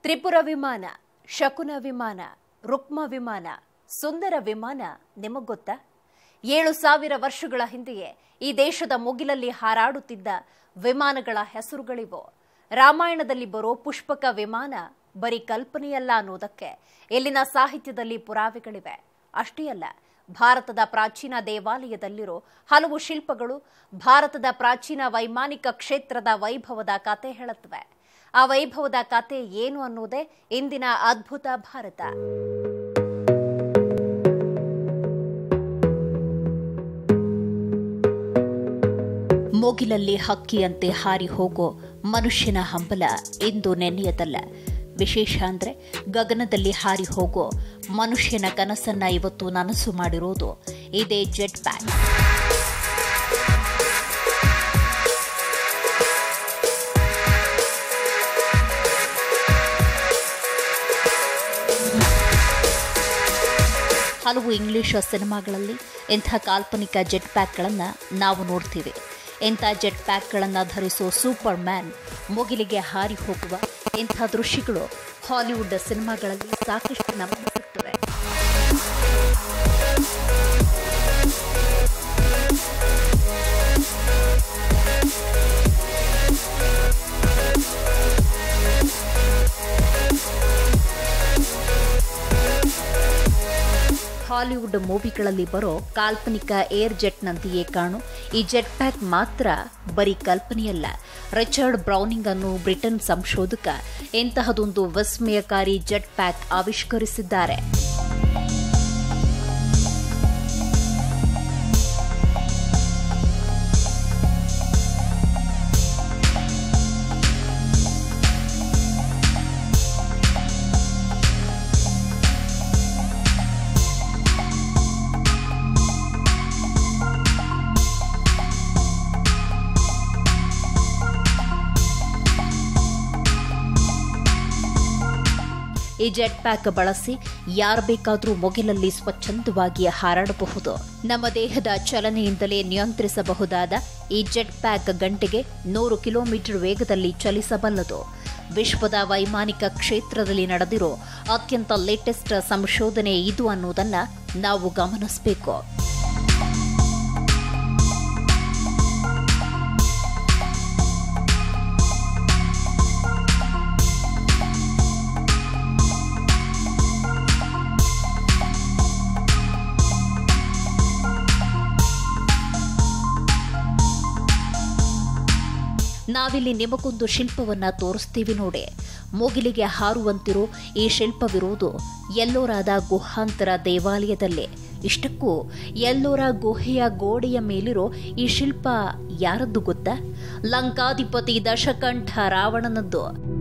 ತ್ರಿಪುರ ವಿಮಾನ ಶಕುನ ವಿಮಾನ ರುಕ್ಮ ವಿಮಾನ ಸುಂದರ ವಿಮಾನ ನಿಮಗ್ ಗೊತ್ತಾ ಏಳು ಸಾವಿರ ವರ್ಷಗಳ ಹಿಂದೆಯೇ ಈ ದೇಶದ ಮುಗಿಲಲ್ಲಿ ಹಾರಾಡುತ್ತಿದ್ದ ವಿಮಾನಗಳ ಹೆಸರುಗಳಿವು ರಾಮಾಯಣದಲ್ಲಿ ಬರೋ ಪುಷ್ಪಕ ವಿಮಾನ ಬರೀ ಕಲ್ಪನೆಯಲ್ಲ ಅನ್ನೋದಕ್ಕೆ ಇಲ್ಲಿನ ಸಾಹಿತ್ಯದಲ್ಲಿ ಪುರಾವೆಗಳಿವೆ ಅಷ್ಟೇ ಅಲ್ಲ ಭಾರತದ ಪ್ರಾಚೀನ ದೇವಾಲಯದಲ್ಲಿರೋ ಹಲವು ಶಿಲ್ಪಗಳು ಭಾರತದ ಪ್ರಾಚೀನ ವೈಮಾನಿಕ ಕ್ಷೇತ್ರದ ವೈಭವದ ಕತೆ ಹೇಳುತ್ತವೆ ಆ ವೈಭವದ ಕತೆ ಏನು ಅನ್ನೋದೇ ಇಂದಿನ ಅದ್ಭುತ ಭಾರತ ಮುಗಿಲಲ್ಲಿ ಹಕ್ಕಿಯಂತೆ ಹಾರಿ ಹೋಗೋ ಮನುಷ್ಯನ ಹಂಬಲ ಇಂದು ನೆನೆಯದಲ್ಲ ವಿಶೇಷ ಅಂದ್ರೆ ಗಗನದಲ್ಲಿ ಹಾರಿ ಹೋಗೋ ಮನುಷ್ಯನ ಕನಸನ್ನ ಇವತ್ತು ನನಸು ಮಾಡಿರೋದು ಇದೇ ಜೆಟ್ ಪ್ಯಾಕ್ ಹಲವು ಇಂಗ್ಲಿಷ್ ಸಿನಿಮಾಗಳಲ್ಲಿ ಇಂಥ ಕಾಲ್ಪನಿಕ ಜೆಟ್ ಪ್ಯಾಕ್ಗಳನ್ನು ನಾವು ನೋಡ್ತೀವಿ ಇಂಥ ಜೆಟ್ ಪ್ಯಾಕ್ಗಳನ್ನು ಧರಿಸೋ ಸೂಪರ್ ಮ್ಯಾನ್ ಮುಗಿಲಿಗೆ ಹಾರಿ ಹೋಗುವ ಇಂಥ ದೃಶ್ಯಗಳು ಹಾಲಿವುಡ್ ಸಿನಿಮಾಗಳಲ್ಲಿ ಸಾಕಷ್ಟು ನಮಗೆ ಸಿಗ್ತವೆ ಹಾಲಿವುಡ್ ಮೂವಿಗಳಲ್ಲಿ ಬರೋ ಕಾಲ್ಪನಿಕ ಏರ್ ಜೆಟ್ನಂತೆಯೇ ಕಾಣು ಈ ಜೆಟ್ ಪ್ಯಾಕ್ ಮಾತ್ರ ಬರೀ ಕಲ್ಪನೆಯಲ್ಲ ರಿಚರ್ಡ್ ಬ್ರೌನಿಂಗ್ ಅನ್ನು ಬ್ರಿಟನ್ ಸಂಶೋಧಕ ಇಂತಹದೊಂದು ವಿಸ್ಮಯಕಾರಿ ಜೆಟ್ ಪ್ಯಾಕ್ ಆವಿಷ್ಕರಿಸಿದ್ದಾರೆ ಈ ಜೆಟ್ ಪ್ಯಾಕ್ ಬಳಸಿ ಯಾರು ಬೇಕಾದರೂ ಮುಗಿಲಲ್ಲಿ ಸ್ವಚ್ಛಂದವಾಗಿ ಹಾರಾಡಬಹುದು ನಮ್ಮ ದೇಹದ ಚಲನೆಯಿಂದಲೇ ನಿಯಂತ್ರಿಸಬಹುದಾದ ಈ ಜೆಟ್ ಪ್ಯಾಕ್ ಗಂಟೆಗೆ ನೂರು ಕಿಲೋಮೀಟರ್ ವೇಗದಲ್ಲಿ ಚಲಿಸಬಲ್ಲದು ವಿಶ್ವದ ವೈಮಾನಿಕ ಕ್ಷೇತ್ರದಲ್ಲಿ ನಡೆದಿರೋ ಅತ್ಯಂತ ಲೇಟೆಸ್ಟ್ ಸಂಶೋಧನೆ ಇದು ಅನ್ನೋದನ್ನ ನಾವು ಗಮನಿಸಬೇಕು ನಾವಿಲ್ಲಿ ನಿಮಗೊಂದು ಶಿಲ್ಪವನ್ನ ತೋರಿಸ್ತೀವಿ ನೋಡಿ ಮುಗಿಲಿಗೆ ಹಾರುವಂತಿರೋ ಈ ಶಿಲ್ಪವಿರುವುದು ಎಲ್ಲೋರಾದ ಗುಹಾಂತರ ದೇವಾಲಯದಲ್ಲೇ ಇಷ್ಟಕ್ಕೂ ಎಲ್ಲೋರ ಗುಹೆಯ ಗೋಡೆಯ ಮೇಲಿರೋ ಈ ಶಿಲ್ಪ ಯಾರದ್ದು ಗೊತ್ತಾ ಲಂಕಾಧಿಪತಿ ದಶಕಂಠ ರಾವಣನದ್ದು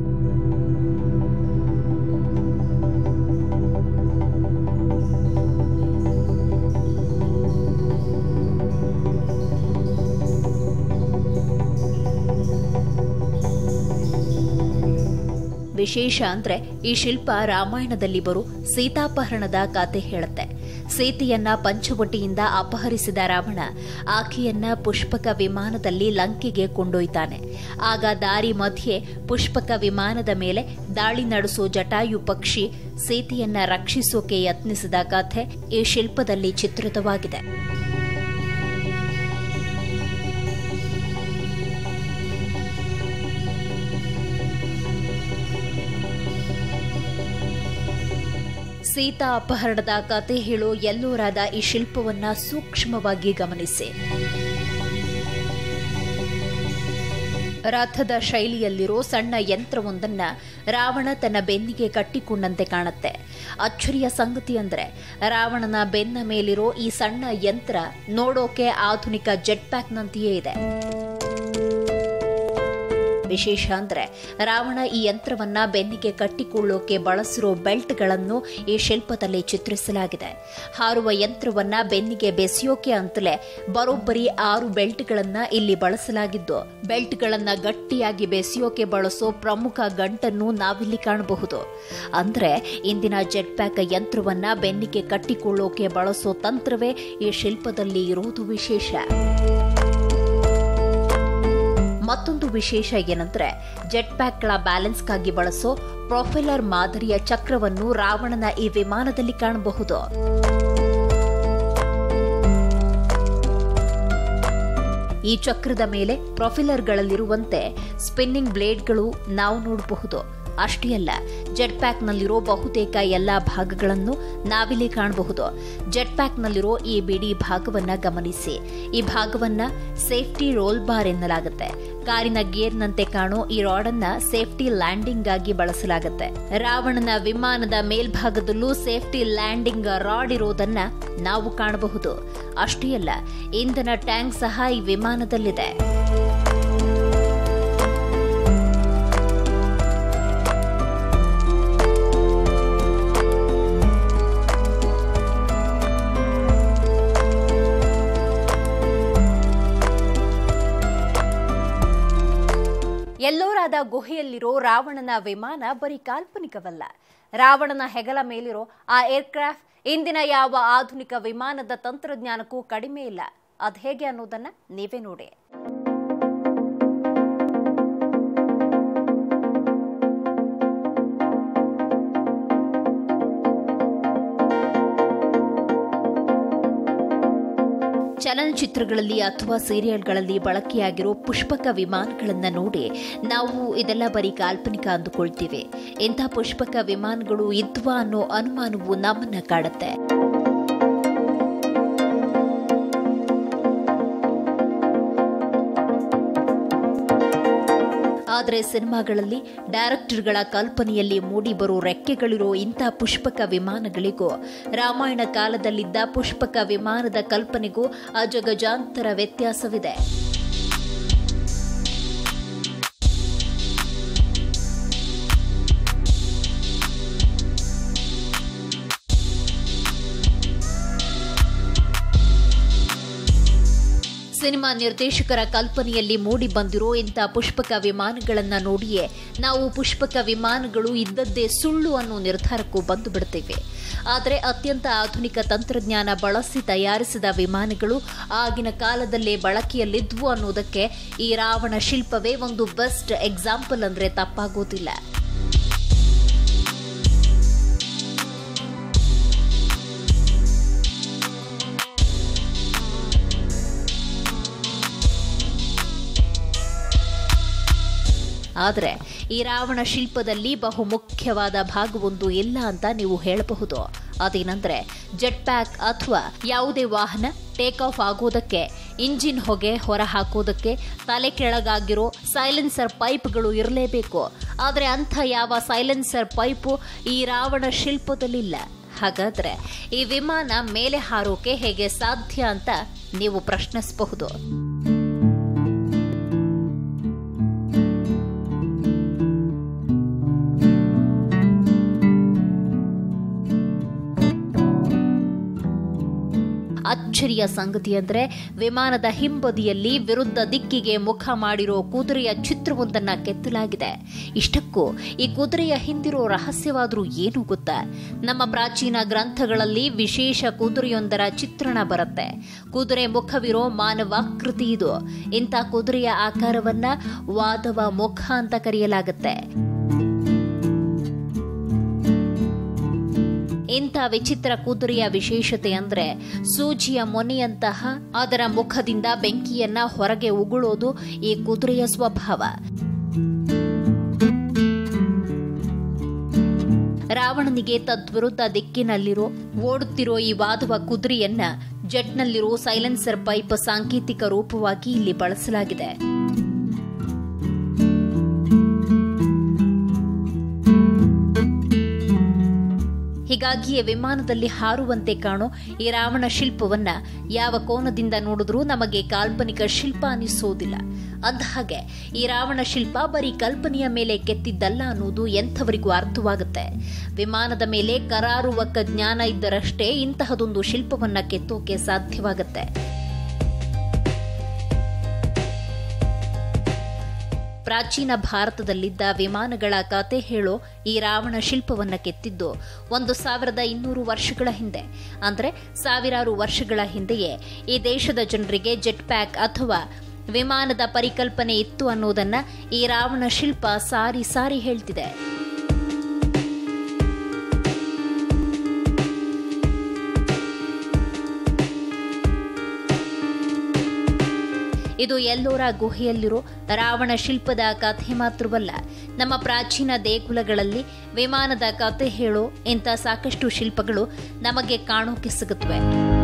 ವಿಶೇಷ ಅಂದ್ರೆ ಈ ಶಿಲ್ಪ ರಾಮಾಯಣದಲ್ಲಿ ಬರೋ ಸೀತಾಪಹರಣದ ಕತೆ ಹೇಳುತ್ತೆ ಸೀತೆಯನ್ನ ಪಂಚವಟಿಯಿಂದ ಅಪಹರಿಸಿದ ರಾವಣ ಆಕೆಯನ್ನ ಪುಷ್ಪಕ ವಿಮಾನದಲ್ಲಿ ಲಂಕೆಗೆ ಕೊಂಡೊಯ್ತಾನೆ ಆಗ ದಾರಿ ಮಧ್ಯೆ ಪುಷ್ಪಕ ವಿಮಾನದ ಮೇಲೆ ದಾಳಿ ನಡೆಸೋ ಜಟಾಯು ಪಕ್ಷಿ ಸೀತೆಯನ್ನ ರಕ್ಷಿಸೋಕೆ ಯತ್ನಿಸಿದ ಕಥೆ ಈ ಶಿಲ್ಪದಲ್ಲಿ ಚಿತ್ರಿತವಾಗಿದೆ ಸೀತಾ ಅಪಹರಣದ ಕತೆ ಹೇಳೋ ಎಲ್ಲೋರಾದ ಈ ಶಿಲ್ಪವನ್ನ ಸೂಕ್ಷ್ಮವಾಗಿ ಗಮನಿಸಿ ರಥದ ಶೈಲಿಯಲ್ಲಿರೋ ಸಣ್ಣ ಯಂತ್ರವೊಂದನ್ನ ರಾವಣ ತನ್ನ ಬೆನ್ನಿಗೆ ಕಟ್ಟಿಕೊಂಡಂತೆ ಕಾಣುತ್ತೆ ಅಚ್ಚರಿಯ ಸಂಗತಿ ಅಂದ್ರೆ ರಾವಣನ ಬೆನ್ನ ಮೇಲಿರೋ ಈ ಸಣ್ಣ ಯಂತ್ರ ನೋಡೋಕೆ ಆಧುನಿಕ ಜೆಟ್ ಪ್ಯಾಕ್ನಂತೆಯೇ ಇದೆ ವಿಶೇಷ ಅಂದ್ರೆ ರಾವಣ ಈ ಯಂತ್ರವನ್ನ ಬೆನ್ನಿಗೆ ಕಟ್ಟಿಕೊಳ್ಳೋಕೆ ಬಳಸಿರೋ ಬೆಲ್ಟ್ಗಳನ್ನು ಈ ಶಿಲ್ಪದಲ್ಲಿ ಚಿತ್ರಿಸಲಾಗಿದೆ ಹಾರುವ ಯಂತ್ರವನ್ನ ಬೆನ್ನಿಗೆ ಬೆಸೆಯೋಕೆ ಅಂತಲೇ ಬರೋಬ್ಬರಿ ಆರು ಬೆಲ್ಟ್ಗಳನ್ನ ಇಲ್ಲಿ ಬಳಸಲಾಗಿದ್ದು ಬೆಲ್ಟ್ಗಳನ್ನ ಗಟ್ಟಿಯಾಗಿ ಬೆಸೆಯೋಕೆ ಬಳಸೋ ಪ್ರಮುಖ ಗಂಟನ್ನು ನಾವಿಲ್ಲಿ ಕಾಣಬಹುದು ಅಂದ್ರೆ ಇಂದಿನ ಜೆಟ್ ಪ್ಯಾಕ್ ಯಂತ್ರವನ್ನ ಬೆನ್ನಿಗೆ ಕಟ್ಟಿಕೊಳ್ಳೋಕೆ ಬಳಸೋ ತಂತ್ರವೇ ಈ ಶಿಲ್ಪದಲ್ಲಿ ಇರುವುದು ವಿಶೇಷ ಮತ್ತೊಂದು ವಿಶೇಷ ಏನಂದ್ರೆ ಜೆಟ್ ಪ್ಯಾಕ್ಗಳ ಬ್ಯಾಲೆನ್ಸ್ಗಾಗಿ ಬಳಸೋ ಪ್ರೊಫೆಲರ್ ಮಾದರಿಯ ಚಕ್ರವನ್ನು ರಾವಣನ ಈ ವಿಮಾನದಲ್ಲಿ ಕಾಣಬಹುದು ಈ ಚಕ್ರದ ಮೇಲೆ ಪ್ರೊಫಿಲರ್ಗಳಲ್ಲಿರುವಂತೆ ಸ್ಪಿನ್ನಿಂಗ್ ಬ್ಲೇಡ್ಗಳು ನಾವು ನೋಡಬಹುದು ಅಷ್ಟೇ ಅಲ್ಲ ಜೆಟ್ ಪ್ಯಾಕ್ನಲ್ಲಿರೋ ಬಹುತೇಕ ಎಲ್ಲ ಭಾಗಗಳನ್ನು ನಾವಿಲ್ಲಿ ಕಾಣಬಹುದು ಜೆಟ್ ಪ್ಯಾಕ್ನಲ್ಲಿರೋ ಈ ಬಿಡಿ ಭಾಗವನ್ನ ಗಮನಿಸಿ ಈ ಭಾಗವನ್ನ ಸೇಫ್ಟಿ ರೋಲ್ ಬಾರ್ ಎನ್ನಲಾಗುತ್ತೆ ಕಾರಿನ ಗೇರ್ನಂತೆ ಕಾಣೋ ಈ ರಾಡ್ ಅನ್ನ ಸೇಫ್ಟಿ ಲ್ಯಾಂಡಿಂಗ್ ಆಗಿ ಬಳಸಲಾಗುತ್ತೆ ರಾವಣನ ವಿಮಾನದ ಮೇಲ್ಭಾಗದಲ್ಲೂ ಸೇಫ್ಟಿ ಲ್ಯಾಂಡಿಂಗ್ ರಾಡ್ ಇರೋದನ್ನ ನಾವು ಕಾಣಬಹುದು ಅಷ್ಟೇ ಅಲ್ಲ ಇಂಧನ ಟ್ಯಾಂಕ್ ಸಹ ಈ ವಿಮಾನದಲ್ಲಿದೆ ಎಲ್ಲೋರಾದ ಗುಹೆಯಲ್ಲಿರೋ ರಾವಣನ ವಿಮಾನ ಬರೀ ಕಾಲ್ಪನಿಕವಲ್ಲ ರಾವಣನ ಹೆಗಲ ಮೇಲಿರೋ ಆ ಏರ್ಕ್ರಾಫ್ಟ್ ಇಂದಿನ ಯಾವ ಆಧುನಿಕ ವಿಮಾನದ ತಂತ್ರಜ್ಞಾನಕ್ಕೂ ಕಡಿಮೆ ಇಲ್ಲ ಅದ್ ಹೇಗೆ ಅನ್ನೋದನ್ನ ನೀವೇ ನೋಡಿ ಚಲನಚಿತ್ರಗಳಲ್ಲಿ ಅಥವಾ ಸೀರಿಯಲ್ಗಳಲ್ಲಿ ಬಳಕೆಯಾಗಿರೋ ಪುಷ್ಪಕ ವಿಮಾನಗಳನ್ನ ನೋಡಿ ನಾವು ಇದೆಲ್ಲ ಬರೀ ಕಾಲ್ಪನಿಕ ಅಂದುಕೊಳ್ತೀವಿ ಇಂಥ ಪುಷ್ಪಕ ವಿಮಾನಗಳು ಇದ್ವಾ ಅನ್ನೋ ಅನುಮಾನವು ನಮ್ಮನ್ನ ಕಾಡುತ್ತೆ ಆದರೆ ಸಿನಿಮಾಗಳಲ್ಲಿ ಡೈರೆಕ್ಟರ್ಗಳ ಕಲ್ಪನೆಯಲ್ಲಿ ಮೂಡಿಬರೋ ರೆಕ್ಕೆಗಳಿರೋ ಇಂಥ ಪುಷ್ಪಕ ವಿಮಾನಗಳಿಗೂ ರಾಮಾಯಣ ಕಾಲದಲ್ಲಿದ್ದ ಪುಷ್ಪಕ ವಿಮಾನದ ಕಲ್ಪನೆಗೂ ಅಜಗಜಾಂತರ ವ್ಯತ್ಯಾಸವಿದೆ ಸಿನಿಮಾ ನಿರ್ದೇಶಕರ ಕಲ್ಪನೆಯಲ್ಲಿ ಮೂಡಿ ಬಂದಿರೋ ಇಂಥ ಪುಷ್ಪಕ ವಿಮಾನಗಳನ್ನ ನೋಡಿಯೇ ನಾವು ಪುಷ್ಪಕ ವಿಮಾನಗಳು ಇದ್ದದ್ದೇ ಸುಳ್ಳು ಅನ್ನೋ ನಿರ್ಧಾರಕ್ಕೂ ಬಂದು ಬಿಡ್ತೇವೆ ಆದರೆ ಅತ್ಯಂತ ಆಧುನಿಕ ತಂತ್ರಜ್ಞಾನ ಬಳಸಿ ತಯಾರಿಸಿದ ವಿಮಾನಗಳು ಆಗಿನ ಕಾಲದಲ್ಲೇ ಬಳಕೆಯಲ್ಲಿದ್ವು ಅನ್ನೋದಕ್ಕೆ ಈ ರಾವಣ ಶಿಲ್ಪವೇ ಒಂದು ಬೆಸ್ಟ್ ಎಕ್ಸಾಂಪಲ್ ಅಂದ್ರೆ ತಪ್ಪಾಗೋದಿಲ್ಲ ಆದರೆ ಈ ರಾವಣ ಶಿಲ್ಪದಲ್ಲಿ ಬಹು ಮುಖ್ಯವಾದ ಭಾಗವೊಂದು ಇಲ್ಲ ಅಂತ ನೀವು ಹೇಳಬಹುದು ಅದೇನೆಂದ್ರೆ ಜೆಟ್ ಪ್ಯಾಕ್ ಅಥವಾ ಯಾವುದೇ ವಾಹನ ಟೇಕ್ ಆಫ್ ಆಗೋದಕ್ಕೆ ಇಂಜಿನ್ ಹೊಗೆ ಹೊರ ಹಾಕೋದಕ್ಕೆ ತಲೆ ಕೆಳಗಾಗಿರೋ ಸೈಲೆನ್ಸರ್ ಪೈಪ್ಗಳು ಇರಲೇಬೇಕು ಆದರೆ ಅಂಥ ಯಾವ ಸೈಲೆನ್ಸರ್ ಪೈಪು ಈ ರಾವಣ ಶಿಲ್ಪದಲ್ಲಿಲ್ಲ ಹಾಗಾದ್ರೆ ಈ ವಿಮಾನ ಮೇಲೆ ಹಾರೋಕೆ ಹೇಗೆ ಸಾಧ್ಯ ಅಂತ ನೀವು ಪ್ರಶ್ನಿಸಬಹುದು ಅಚ್ಚರಿಯ ಸಂಗತಿ ಅಂದ್ರೆ ವಿಮಾನದ ಹಿಂಬದಿಯಲ್ಲಿ ವಿರುದ್ಧ ದಿಕ್ಕಿಗೆ ಮುಖ ಮಾಡಿರೋ ಕುದುರೆಯ ಚಿತ್ರವೊಂದನ್ನ ಕೆತ್ತಲಾಗಿದೆ ಇಷ್ಟಕ್ಕೂ ಈ ಕುದುರೆಯ ಹಿಂದಿರೋ ರಹಸ್ಯವಾದ್ರೂ ಏನು ಗೊತ್ತಾ ನಮ್ಮ ಪ್ರಾಚೀನ ಗ್ರಂಥಗಳಲ್ಲಿ ವಿಶೇಷ ಕುದುರೆಯೊಂದರ ಚಿತ್ರಣ ಬರುತ್ತೆ ಕುದುರೆ ಮುಖವಿರೋ ಮಾನವಾಕೃತಿ ಇದು ಇಂಥ ಕುದುರೆಯ ಆಕಾರವನ್ನ ವಾದವ ಮುಖ ಅಂತ ಕರೆಯಲಾಗುತ್ತೆ ಇಂಥ ವಿಚಿತ್ರ ಕುದುರೆಯ ವಿಶೇಷತೆ ಅಂದ್ರೆ ಸೂಜಿಯ ಮೊನೆಯಂತಹ ಅದರ ಮುಖದಿಂದ ಬೆಂಕಿಯನ್ನ ಹೊರಗೆ ಉಗುಳೋದು ಈ ಕುದುರೆಯ ಸ್ವಭಾವ ರಾವಣನಿಗೆ ತದ್ವಿರುದ್ಧ ದಿಕ್ಕಿನಲ್ಲಿರೋ ಓಡುತ್ತಿರೋ ಈ ವಾದವ ಕುದುರೆಯನ್ನ ಜೆಟ್ನಲ್ಲಿರೋ ಸೈಲೆನ್ಸರ್ ಪೈಪ್ ಸಾಂಕೇತಿಕ ರೂಪವಾಗಿ ಇಲ್ಲಿ ಬಳಸಲಾಗಿದೆ ಹೀಗಾಗಿಯೇ ವಿಮಾನದಲ್ಲಿ ಹಾರುವಂತೆ ಕಾಣೋ ಈ ರಾವಣ ಶಿಲ್ಪವನ್ನ ಯಾವ ಕೋನದಿಂದ ನೋಡಿದ್ರೂ ನಮಗೆ ಕಾಲ್ಪನಿಕ ಶಿಲ್ಪ ಅನಿಸೋದಿಲ್ಲ ಅಂದಹಾಗೆ ಈ ರಾವಣ ಶಿಲ್ಪ ಬರೀ ಕಲ್ಪನೆಯ ಮೇಲೆ ಕೆತ್ತಿದ್ದಲ್ಲ ಅನ್ನೋದು ಎಂಥವರಿಗೂ ಅರ್ಥವಾಗುತ್ತೆ ವಿಮಾನದ ಮೇಲೆ ಕರಾರುವಕ್ಕ ಜ್ಞಾನ ಇದ್ದರಷ್ಟೇ ಇಂತಹದೊಂದು ಶಿಲ್ಪವನ್ನ ಕೆತ್ತೋಕೆ ಸಾಧ್ಯವಾಗುತ್ತೆ ಪ್ರಾಚೀನ ಭಾರತದಲ್ಲಿದ್ದ ವಿಮಾನಗಳ ಕತೆ ಹೇಳೋ ಈ ರಾವಣ ಶಿಲ್ಪವನ್ನ ಕೆತ್ತಿದ್ದು ಒಂದು ಸಾವಿರದ ಇನ್ನೂರು ವರ್ಷಗಳ ಹಿಂದೆ ಅಂದ್ರೆ ಸಾವಿರಾರು ವರ್ಷಗಳ ಹಿಂದೆಯೇ ಈ ದೇಶದ ಜನರಿಗೆ ಜೆಟ್ ಪ್ಯಾಕ್ ಅಥವಾ ವಿಮಾನದ ಪರಿಕಲ್ಪನೆ ಇತ್ತು ಅನ್ನೋದನ್ನ ಈ ರಾವಣ ಶಿಲ್ಪ ಸಾರಿ ಸಾರಿ ಹೇಳ್ತಿದೆ ಇದು ಎಲ್ಲೋರ ಗುಹೆಯಲ್ಲಿರೋ ರಾವಣ ಶಿಲ್ಪದ ಕಥೆ ಮಾತ್ರವಲ್ಲ ನಮ್ಮ ಪ್ರಾಚೀನ ದೇಗುಲಗಳಲ್ಲಿ ವಿಮಾನದ ಕಥೆ ಹೇಳೋ ಇಂಥ ಸಾಕಷ್ಟು ಶಿಲ್ಪಗಳು ನಮಗೆ ಕಾಣೋಕೆ ಸಿಗುತ್ತವೆ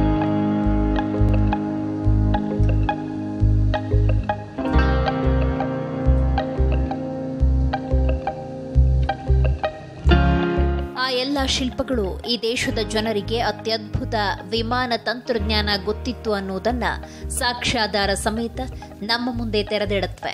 ಆ ಎಲ್ಲ ಶಿಲ್ಪಗಳು ಈ ದೇಶದ ಜನರಿಗೆ ಅತ್ಯದ್ಭುತ ವಿಮಾನ ತಂತ್ರಜ್ಞಾನ ಗೊತ್ತಿತ್ತು ಅನ್ನೋದನ್ನ ಸಾಕ್ಷ್ಯಾಧಾರ ಸಮೇತ ನಮ್ಮ ಮುಂದೆ ತೆರೆದಿಡುತ್ತವೆ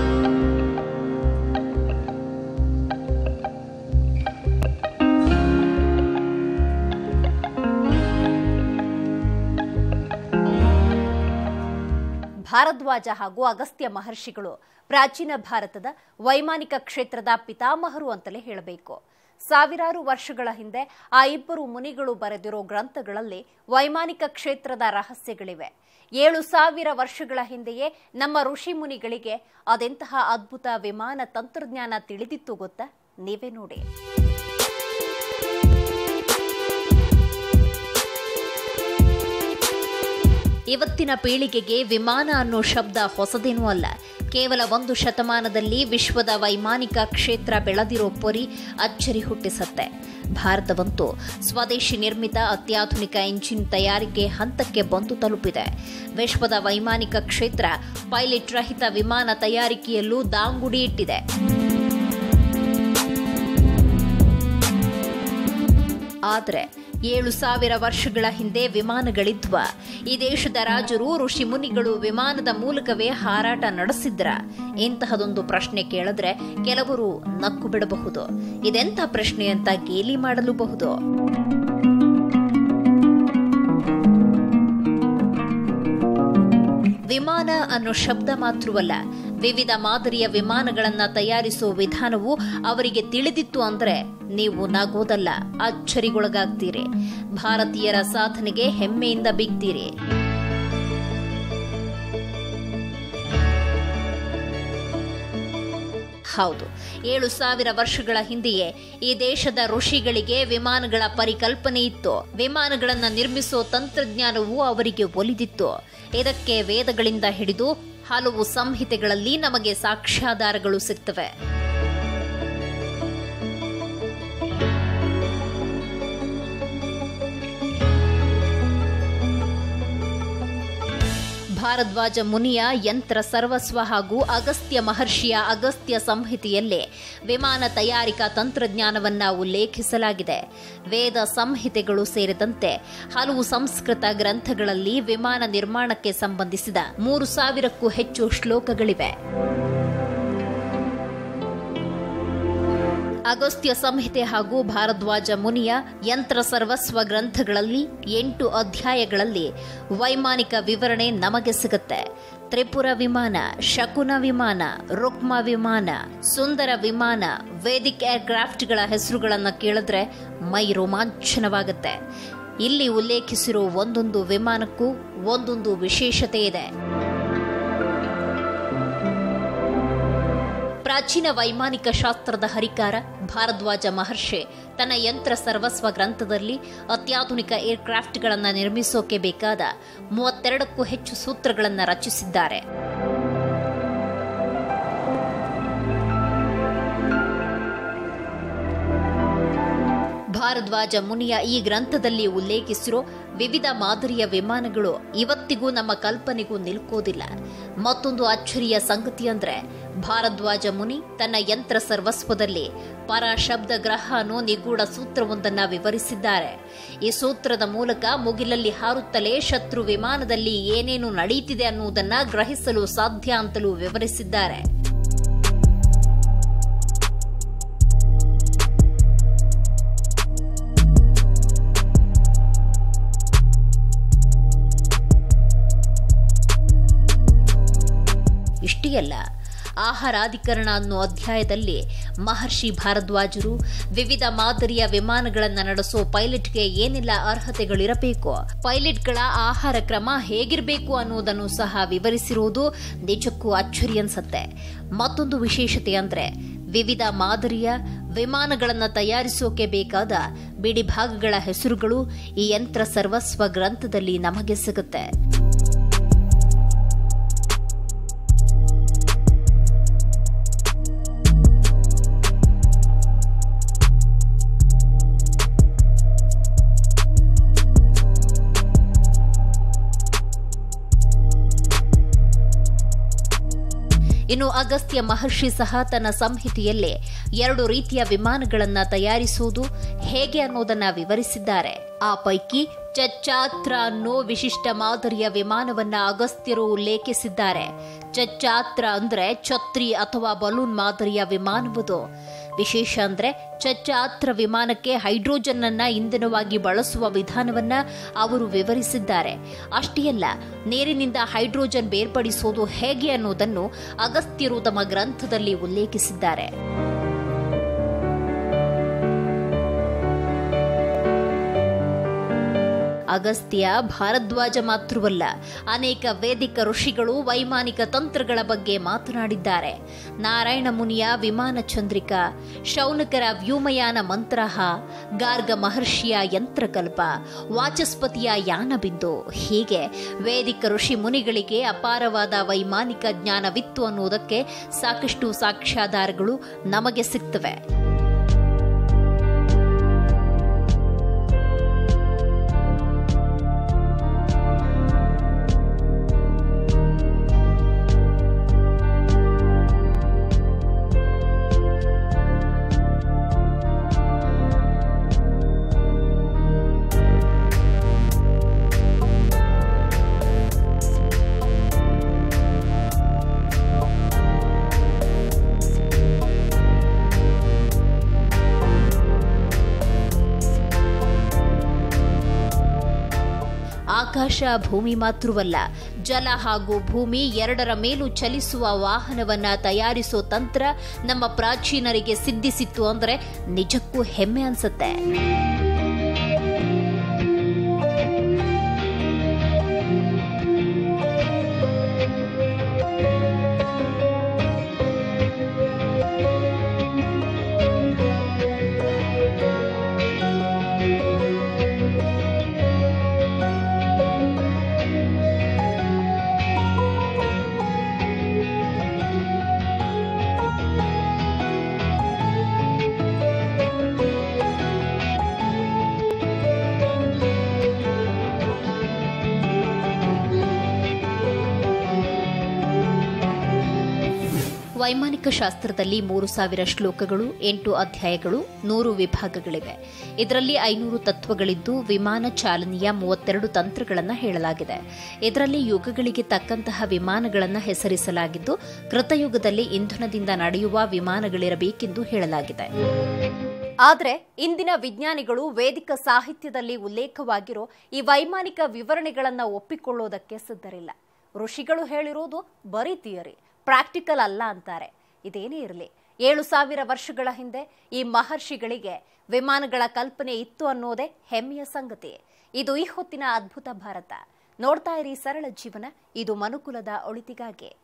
ಭಾರದ್ವಾಜ ಹಾಗೂ ಅಗಸ್ತ್ಯ ಮಹರ್ಷಿಗಳು ಪ್ರಾಚೀನ ಭಾರತದ ವೈಮಾನಿಕ ಕ್ಷೇತ್ರದ ಪಿತಾಮಹರು ಅಂತಲೇ ಹೇಳಬೇಕು ಸಾವಿರಾರು ವರ್ಷಗಳ ಹಿಂದೆ ಆ ಇಬ್ಬರು ಮುನಿಗಳು ಬರೆದಿರೋ ಗ್ರಂಥಗಳಲ್ಲಿ ವೈಮಾನಿಕ ಕ್ಷೇತ್ರದ ರಹಸ್ಯಗಳಿವೆ ಏಳು ಸಾವಿರ ವರ್ಷಗಳ ಹಿಂದೆಯೇ ನಮ್ಮ ಋಷಿ ಮುನಿಗಳಿಗೆ ಅದೆಂತಹ ಅದ್ಭುತ ವಿಮಾನ ತಂತ್ರಜ್ಞಾನ ತಿಳಿದಿತ್ತು ಗೊತ್ತಾ ನೀವೇ ನೋಡಿ ಇವತ್ತಿನ ಪೀಳಿಗೆಗೆ ವಿಮಾನ ಅನ್ನೋ ಶಬ್ದ ಹೊಸದೇನೂ ಅಲ್ಲ ಕೇವಲ ಒಂದು ಶತಮಾನದಲ್ಲಿ ವಿಶ್ವದ ವೈಮಾನಿಕ ಕ್ಷೇತ್ರ ಬೆಳೆದಿರೋ ಪೊರಿ ಅಚ್ಚರಿ ಹುಟ್ಟಿಸತ್ತೆ ಭಾರತವಂತೂ ಸ್ವದೇಶಿ ನಿರ್ಮಿತ ಅತ್ಯಾಧುನಿಕ ಇಂಜಿನ್ ತಯಾರಿಕೆ ಹಂತಕ್ಕೆ ಬಂದು ತಲುಪಿದೆ ವಿಶ್ವದ ವೈಮಾನಿಕ ಕ್ಷೇತ್ರ ಪೈಲಟ್ ರಹಿತ ವಿಮಾನ ತಯಾರಿಕೆಯಲ್ಲೂ ದಾಂಗುಡಿ ಇಟ್ಟಿದೆ ಆದರೆ ಏಳು ಸಾವಿರ ವರ್ಷಗಳ ಹಿಂದೆ ವಿಮಾನಗಳಿದ್ವ ಈ ದೇಶದ ರಾಜರು ಋಷಿ ಮುನಿಗಳು ವಿಮಾನದ ಮೂಲಕವೇ ಹಾರಾಟ ನಡೆಸಿದ್ರ ಇಂತಹದೊಂದು ಪ್ರಶ್ನೆ ಕೇಳಿದ್ರೆ ಕೆಲವರು ನಕ್ಕು ಬಿಡಬಹುದು ಇದೆಂಥ ಪ್ರಶ್ನೆ ಅಂತ ಗೇಲಿ ಮಾಡಲೂಬಹುದು ವಿಮಾನ ಅನ್ನೋ ಶಬ್ದ ಮಾತ್ರವಲ್ಲ ವಿವಿಧ ಮಾದರಿಯ ವಿಮಾನಗಳನ್ನ ತಯಾರಿಸುವ ವಿಧಾನವು ಅವರಿಗೆ ತಿಳಿದಿತ್ತು ಅಂದ್ರೆ ನೀವು ನಗೋದಲ್ಲ ಅಚ್ಚರಿಗೊಳಗಾಗ್ತೀರಿ ಭಾರತೀಯರ ಸಾಧನೆಗೆ ಹೆಮ್ಮೆಯಿಂದ ಬಿಗ್ತೀರಿ ಹೌದು ಏಳು ಸಾವಿರ ವರ್ಷಗಳ ಹಿಂದೆಯೇ ಈ ದೇಶದ ಋಷಿಗಳಿಗೆ ವಿಮಾನಗಳ ಪರಿಕಲ್ಪನೆ ಇತ್ತು ವಿಮಾನಗಳನ್ನ ನಿರ್ಮಿಸೋ ತಂತ್ರಜ್ಞಾನವು ಅವರಿಗೆ ಒಲಿದಿತ್ತು ಇದಕ್ಕೆ ವೇದಗಳಿಂದ ಹಿಡಿದು ಹಲವು ಸಂಹಿತೆಗಳಲ್ಲಿ ನಮಗೆ ಸಾಕ್ಷ್ಯಾಧಾರಗಳು ಸಿಗ್ತವೆ ಭಾರದ್ವಾಜ ಮುನಿಯ ಯಂತ್ರ ಸರ್ವಸ್ವ ಹಾಗೂ ಅಗಸ್ತ್ಯ ಮಹರ್ಷಿಯ ಅಗಸ್ತ್ಯ ಸಂಹಿತೆಯಲ್ಲೇ ವಿಮಾನ ತಯಾರಿಕಾ ತಂತ್ರಜ್ಞಾನವನ್ನ ಉಲ್ಲೇಖಿಸಲಾಗಿದೆ ವೇದ ಸಂಹಿತೆಗಳು ಸೇರಿದಂತೆ ಹಲವು ಸಂಸ್ಕೃತ ಗ್ರಂಥಗಳಲ್ಲಿ ವಿಮಾನ ನಿರ್ಮಾಣಕ್ಕೆ ಸಂಬಂಧಿಸಿದ ಮೂರು ಸಾವಿರಕ್ಕೂ ಹೆಚ್ಚು ಶ್ಲೋಕಗಳಿವೆ ಅಗಸ್ತ್ಯ ಸಂಹಿತೆ ಹಾಗೂ ಭಾರದ್ವಾಜ ಮುನಿಯ ಯಂತ್ರ ಸರ್ವಸ್ವ ಗ್ರಂಥಗಳಲ್ಲಿ ಎಂಟು ಅಧ್ಯಾಯಗಳಲ್ಲಿ ವೈಮಾನಿಕ ವಿವರಣೆ ನಮಗೆ ಸಿಗುತ್ತೆ ತ್ರಿಪುರ ವಿಮಾನ ಶಕುನ ವಿಮಾನ ರುಕ್ಮ ವಿಮಾನ ಸುಂದರ ವಿಮಾನ ವೇದಿಕ್ ಏರ್ಕ್ರಾಫ್ಟ್ಗಳ ಹೆಸರುಗಳನ್ನು ಕೇಳಿದ್ರೆ ಮೈ ರೋಮಾಂಚನವಾಗುತ್ತೆ ಇಲ್ಲಿ ಉಲ್ಲೇಖಿಸಿರೋ ಒಂದೊಂದು ವಿಮಾನಕ್ಕೂ ಒಂದೊಂದು ವಿಶೇಷತೆ ಇದೆ ಪ್ರಾಚೀನ ವೈಮಾನಿಕ ಶಾಸ್ತ್ರದ ಹರಿಕಾರ ಭಾರದ್ವಾಜ ಮಹರ್ಷಿ ತನ್ನ ಯಂತ್ರ ಸರ್ವಸ್ವ ಗ್ರಂಥದಲ್ಲಿ ಅತ್ಯಾಧುನಿಕ ಏರ್ಕ್ರಾಫ್ಟ್ಗಳನ್ನು ನಿರ್ಮಿಸೋಕೆ ಬೇಕಾದ ಮೂವತ್ತೆರಡಕ್ಕೂ ಹೆಚ್ಚು ಸೂತ್ರಗಳನ್ನು ರಚಿಸಿದ್ದಾರೆ ಭಾರದ್ವಾಜ ಮುನಿಯ ಈ ಗ್ರಂಥದಲ್ಲಿ ಉಲ್ಲೇಖಿಸಿರೋ ವಿವಿಧ ಮಾದರಿಯ ವಿಮಾನಗಳು ಇವತ್ತಿಗೂ ನಮ್ಮ ಕಲ್ಪನೆಗೂ ನಿಲ್ಕೋದಿಲ್ಲ ಮತ್ತೊಂದು ಅಚ್ಚರಿಯ ಸಂಗತಿ ಅಂದ್ರೆ ಭಾರದ್ವಾಜ ಮುನಿ ತನ್ನ ಯಂತ್ರ ಸರ್ವಸ್ವದಲ್ಲಿ ಪರ ಶಬ್ದ ಗ್ರಹ ಅನ್ನೋ ನಿಗೂಢ ಸೂತ್ರವೊಂದನ್ನ ವಿವರಿಸಿದ್ದಾರೆ ಈ ಸೂತ್ರದ ಮೂಲಕ ಮುಗಿಲಲ್ಲಿ ಹಾರುತ್ತಲೇ ಶತ್ರು ವಿಮಾನದಲ್ಲಿ ಏನೇನು ನಡೆಯುತ್ತಿದೆ ಅನ್ನುವುದನ್ನ ಗ್ರಹಿಸಲು ಸಾಧ್ಯ ಅಂತಲೂ ವಿವರಿಸಿದ್ದಾರೆ ಇಷ್ಟೇ ಅಲ್ಲ ಆಹಾರಾಧಿಕರಣ ಅನ್ನೋ ಅಧ್ಯಾಯದಲ್ಲಿ ಮಹರ್ಷಿ ಭಾರದ್ವಾಜರು ವಿವಿಧ ಮಾದರಿಯ ವಿಮಾನಗಳನ್ನು ನಡೆಸೋ ಪೈಲಟ್ಗೆ ಏನೆಲ್ಲ ಅರ್ಹತೆಗಳಿರಬೇಕು ಪೈಲಟ್ಗಳ ಆಹಾರ ಕ್ರಮ ಹೇಗಿರಬೇಕು ಅನ್ನೋದನ್ನು ಸಹ ವಿವರಿಸಿರುವುದು ನಿಜಕ್ಕೂ ಅಚ್ಚರಿ ಅನ್ಸತ್ತೆ ಮತ್ತೊಂದು ವಿಶೇಷತೆ ಅಂದ್ರೆ ವಿವಿಧ ಮಾದರಿಯ ವಿಮಾನಗಳನ್ನು ತಯಾರಿಸೋಕೆ ಬೇಕಾದ ಬಿಡಿ ಭಾಗಗಳ ಹೆಸರುಗಳು ಈ ಯಂತ್ರ ಸರ್ವಸ್ವ ಗ್ರಂಥದಲ್ಲಿ ನಮಗೆ ಸಿಗುತ್ತೆ ಇನ್ನು ಅಗಸ್ತ್ಯ ಮಹರ್ಷಿ ಸಹ ತನ್ನ ಸಂಹಿತೆಯಲ್ಲಿ ಎರಡು ರೀತಿಯ ವಿಮಾನಗಳನ್ನ ತಯಾರಿಸುವುದು ಹೇಗೆ ಅನ್ನೋದನ್ನ ವಿವರಿಸಿದ್ದಾರೆ ಆ ಪೈಕಿ ಚಚ್ಚಾತ್ರ ಅನ್ನೋ ವಿಶಿಷ್ಟ ಮಾದರಿಯ ವಿಮಾನವನ್ನ ಅಗಸ್ತ್ಯರು ಉಲ್ಲೇಖಿಸಿದ್ದಾರೆ ಚಚ್ಚಾತ್ರ ಅಂದ್ರೆ ಛತ್ರಿ ಅಥವಾ ಬಲೂನ್ ಮಾದರಿಯ ವಿಮಾನವುದು ವಿಶೇಷ ಅಂದ್ರೆ ಚಚ್ಚಾತ್ರ ವಿಮಾನಕ್ಕೆ ಹೈಡ್ರೋಜನ್ ಅನ್ನ ಇಂಧನವಾಗಿ ಬಳಸುವ ವಿಧಾನವನ್ನ ಅವರು ವಿವರಿಸಿದ್ದಾರೆ ಅಷ್ಟೇ ಅಲ್ಲ ನೀರಿನಿಂದ ಹೈಡ್ರೋಜನ್ ಬೇರ್ಪಡಿಸುವುದು ಹೇಗೆ ಅನ್ನೋದನ್ನು ಅಗಸ್ತ್ಯರು ತಮ್ಮ ಗ್ರಂಥದಲ್ಲಿ ಉಲ್ಲೇಖಿಸಿದ್ದಾರೆ ಅಗಸ್ತ್ಯ ಭಾರದ್ವಾಜ ಮಾತ್ರವಲ್ಲ ಅನೇಕ ವೇದಿಕ ಋಷಿಗಳು ವೈಮಾನಿಕ ತಂತ್ರಗಳ ಬಗ್ಗೆ ಮಾತನಾಡಿದ್ದಾರೆ ನಾರಾಯಣ ಮುನಿಯ ವಿಮಾನ ಚಂದ್ರಿಕಾ ಶೌನಕರ ವ್ಯೋಮಯಾನ ಮಂತ್ರಹ ಗಾರ್ಗ ಮಹರ್ಷಿಯ ಯಂತ್ರಕಲ್ಪ ವಾಚಸ್ಪತಿಯ ಯಾನಬಿಂದು ಹೀಗೆ ವೇದಿಕ ಋಷಿ ಮುನಿಗಳಿಗೆ ಅಪಾರವಾದ ವೈಮಾನಿಕ ಜ್ಞಾನವಿತ್ತು ಅನ್ನುವುದಕ್ಕೆ ಸಾಕಷ್ಟು ಸಾಕ್ಷ್ಯಾಧಾರಗಳು ನಮಗೆ ಸಿಗ್ತವೆ ಆಕಾಶ ಭೂಮಿ ಮಾತ್ರವಲ್ಲ ಜಲ ಹಾಗೂ ಭೂಮಿ ಎರಡರ ಮೇಲೂ ಚಲಿಸುವ ವಾಹನವನ್ನ ತಯಾರಿಸೋ ತಂತ್ರ ನಮ್ಮ ಪ್ರಾಚೀನರಿಗೆ ಸಿದ್ಧಿಸಿತ್ತು ಅಂದ್ರೆ ನಿಜಕ್ಕೂ ಹೆಮ್ಮೆ ಅನ್ಸುತ್ತೆ ವೈಮಾನಿಕ ಶಾಸ್ತ್ರದಲ್ಲಿ ಮೂರು ಸಾವಿರ ಶ್ಲೋಕಗಳು ಎಂಟು ಅಧ್ಯಾಯಗಳು ನೂರು ವಿಭಾಗಗಳಿವೆ ಇದರಲ್ಲಿ ಐನೂರು ತತ್ವಗಳಿದ್ದು ವಿಮಾನ ಚಾಲನೆಯ ಮೂವತ್ತೆರಡು ತಂತ್ರಗಳನ್ನು ಹೇಳಲಾಗಿದೆ ಇದರಲ್ಲಿ ಯುಗಗಳಿಗೆ ತಕ್ಕಂತಹ ವಿಮಾನಗಳನ್ನು ಹೆಸರಿಸಲಾಗಿದ್ದು ಕೃತಯುಗದಲ್ಲಿ ಇಂಧನದಿಂದ ನಡೆಯುವ ವಿಮಾನಗಳಿರಬೇಕೆಂದು ಹೇಳಲಾಗಿದೆ ಆದರೆ ಇಂದಿನ ವಿಜ್ಞಾನಿಗಳು ವೇದಿಕ ಸಾಹಿತ್ಯದಲ್ಲಿ ಉಲ್ಲೇಖವಾಗಿರೋ ಈ ವೈಮಾನಿಕ ವಿವರಣೆಗಳನ್ನು ಒಪ್ಪಿಕೊಳ್ಳೋದಕ್ಕೆ ಸಿದ್ಧರಿಲ್ಲ ಋಷಿಗಳು ಹೇಳಿರೋದು ಬರೀ ಥಿಯರಿ ಪ್ರಾಕ್ಟಿಕಲ್ ಅಲ್ಲ ಅಂತಾರೆ ಇದೇನೇ ಇರಲಿ ಏಳು ಸಾವಿರ ವರ್ಷಗಳ ಹಿಂದೆ ಈ ಮಹರ್ಷಿಗಳಿಗೆ ವಿಮಾನಗಳ ಕಲ್ಪನೆ ಇತ್ತು ಅನ್ನೋದೇ ಹೆಮ್ಮೆಯ ಸಂಗತಿ ಇದು ಈ ಹೊತ್ತಿನ ಅದ್ಭುತ ಭಾರತ ನೋಡ್ತಾ ಇರಿ ಸರಳ ಜೀವನ ಇದು ಮನುಕುಲದ ಒಳಿತಿಗಾಗಿ